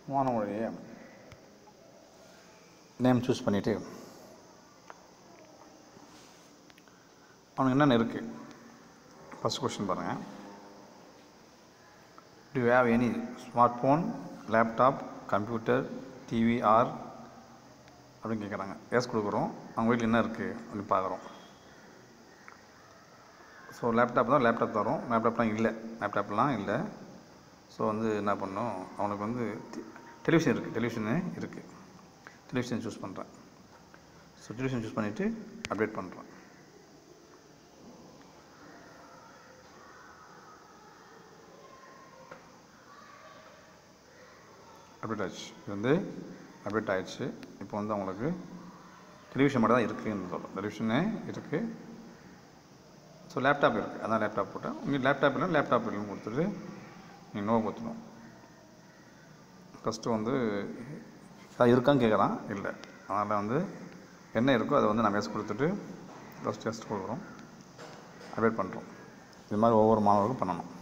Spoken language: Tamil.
மாணவனுடைய நேம் சூஸ் பண்ணிவிட்டு அவனுக்கு என்னென்ன இருக்குது ஃபஸ்ட் கொஸ்டின் பாருங்கள் do you have any smart phone laptop computer TV or அப்படின்னு கேட்குறாங்க எஸ் கொடுக்குறோம் அவங்க வீட்டில் என்ன இருக்குது அப்படின்னு பார்க்குறோம் ஸோ லேப்டாப் தான் லேப்டாப் தரோம் லேப்டாப்லாம் இல்லை லேப்டாப்லாம் இல்லை ஸோ வந்து என்ன பண்ணோம் அவனுக்கு வந்து டெலிவிஷன் இருக்குது டெலிவிஷனு இருக்குது டெலிவிஷன் சூஸ் பண்ணுறேன் ஸோ டெலிவிஷன் சூஸ் பண்ணிவிட்டு அப்டேட் பண்ணுறேன் அப்டேட் ஆயிடுச்சு இது வந்து அப்டேட் ஆயிடுச்சு இப்போ வந்து அவங்களுக்கு டெலிவிஷன் மட்டும் தான் இருக்குதுன்னு சொல்கிறோம் டெலிவிஷனே இருக்குது ஸோ லேப்டாப் இருக்குது அதான் லேப்டாப் போட்டேன் உங்களுக்கு லேப்டாப் இல்லை லேப்டாப் இல்லைன்னு கொடுத்துட்டு நீங்கள் நோ கொடுத்துடும் ஃபஸ்ட்டு வந்து அது இருக்கான்னு கேட்குறான் இல்லை அதனால் வந்து என்ன இருக்கோ அதை வந்து நம்ம எஸ் கொடுத்துட்டு ஃபஸ்ட் டெஸ்ட் கொடுக்குறோம் அப்டேட் பண்ணுறோம் இது மாதிரி ஒவ்வொரு மாணவர்களுக்கும் பண்ணணும்